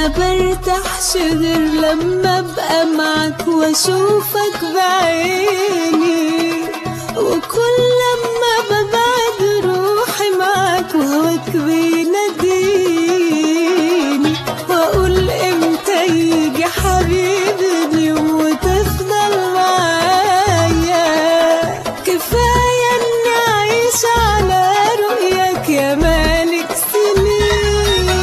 ما برتاحش غير لما ابقى معاك واشوفك بعيني وكل لما ببعد روحي معاك وهواك بيناديني واقول امتى يجي حبيبي اليوم وتفضل معايا كفايه اني اعيش على رؤياك يا مالك سنين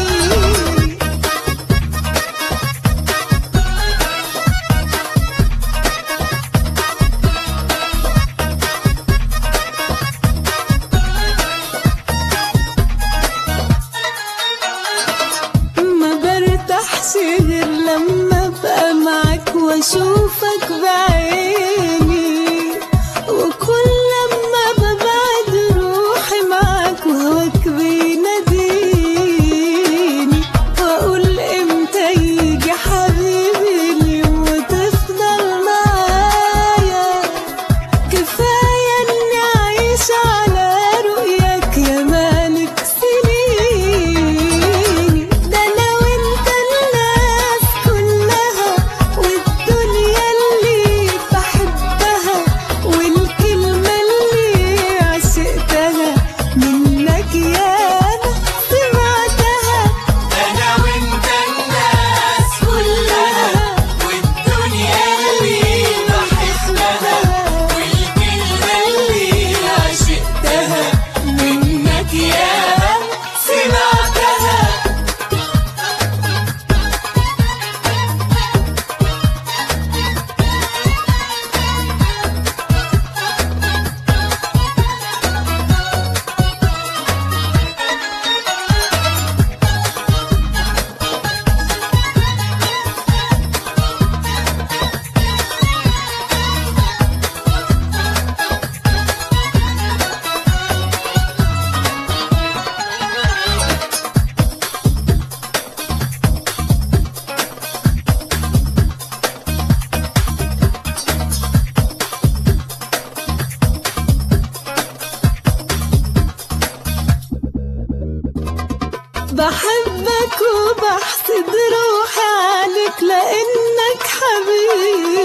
ما برتاحش غير لما ابقى معاك واشوفك بعيني وكل لما ببعد روحي معاك وهواك بيناديني واقول امتى يجي حبيبي اليوم وتفضل معايا كفايه اني اعيش على رؤياك يا مالك سنين ده انا وانت الناس كلها والدنيا اللي بحبها والكلمه اللي عشقتها منك ياما سمعتها انا وانت الناس كلها والدنيا اللي بحبها والكلمة اللي عشقتها منك يا سمعتها بحبك وبحسد روحي عليك لانك حبيبي